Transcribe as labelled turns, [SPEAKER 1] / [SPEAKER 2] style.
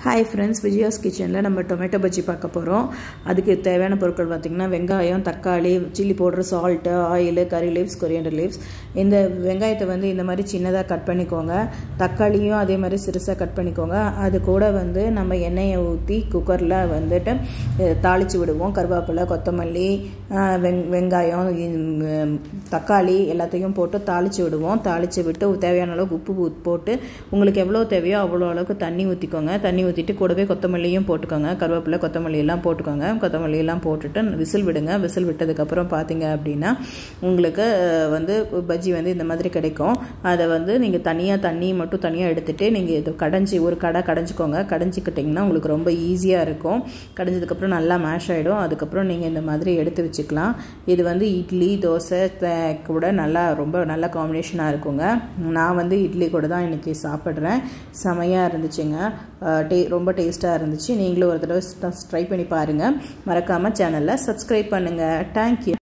[SPEAKER 1] hi friends Vijaya's கிச்சனில் நம்ம tomato bajji பார்க்க போகிறோம் அதுக்கு தேவையான பொருட்கள் பார்த்திங்கன்னா வெங்காயம் தக்காளி chilli powder salt oil curry leaves coriander leaves இந்த வெங்காயத்தை வந்து இந்த மாதிரி சின்னதாக கட் பண்ணிக்கோங்க தக்காளியும் அதே மாதிரி சிறுசாக கட் பண்ணிக்கோங்க அது கூட வந்து நம்ம எண்ணெயை ஊற்றி குக்கரில் வந்துட்டு தாளித்து விடுவோம் கருவேப்பிலை கொத்தமல்லி வெங் வெங்காயம் தக்காளி எல்லாத்தையும் போட்டு தாளித்து விடுவோம் தாளித்து விட்டு தேவையான அளவுக்கு உப்பு போட்டு உங்களுக்கு எவ்வளோ தேவையோ அவ்வளோ அளவுக்கு தண்ணி ஊற்றிக்கோங்க தண்ணி ஊற்றிட்டு கூடவே கொத்தமல்லியும் போட்டுக்கோங்க கருவேப்பிலை கொத்தமல்லி எல்லாம் போட்டுக்கோங்க கொத்தமல்லி எல்லாம் போட்டுட்டு விசில் விடுங்க விசில் விட்டதுக்கப்புறம் பார்த்தீங்க அப்படின்னா உங்களுக்கு வந்து பஜ்ஜி வந்து இந்த மாதிரி கிடைக்கும் அதை வந்து நீங்கள் தனியாக தண்ணி மட்டும் தனியாக எடுத்துகிட்டு நீங்கள் இது கடைஞ்சி ஒரு கடை கடைஞ்சிக்கோங்க கடைஞ்சிக்கிட்டிங்கன்னா உங்களுக்கு ரொம்ப ஈஸியாக இருக்கும் கடைஞ்சதுக்கப்புறம் நல்லா மேஷ் ஆகிடும் அதுக்கப்புறம் நீங்கள் இந்த மாதிரி எடுத்து வச்சுக்கலாம் இது வந்து இட்லி தோசை கூட நல்லா ரொம்ப நல்ல காம்பினேஷனாக இருக்குங்க நான் வந்து இட்லி கூட தான் இன்றைக்கி சாப்பிட்றேன் செமையாக இருந்துச்சுங்க டே ரொம்ப டேஸ்ட்டாக இருந்துச்சு நீங்களும் ஒரு தடவை ட்ரை பண்ணி பாருங்கள் மறக்காமல் சேனலில் சப்ஸ்கிரைப் பண்ணுங்கள் தேங்க்யூ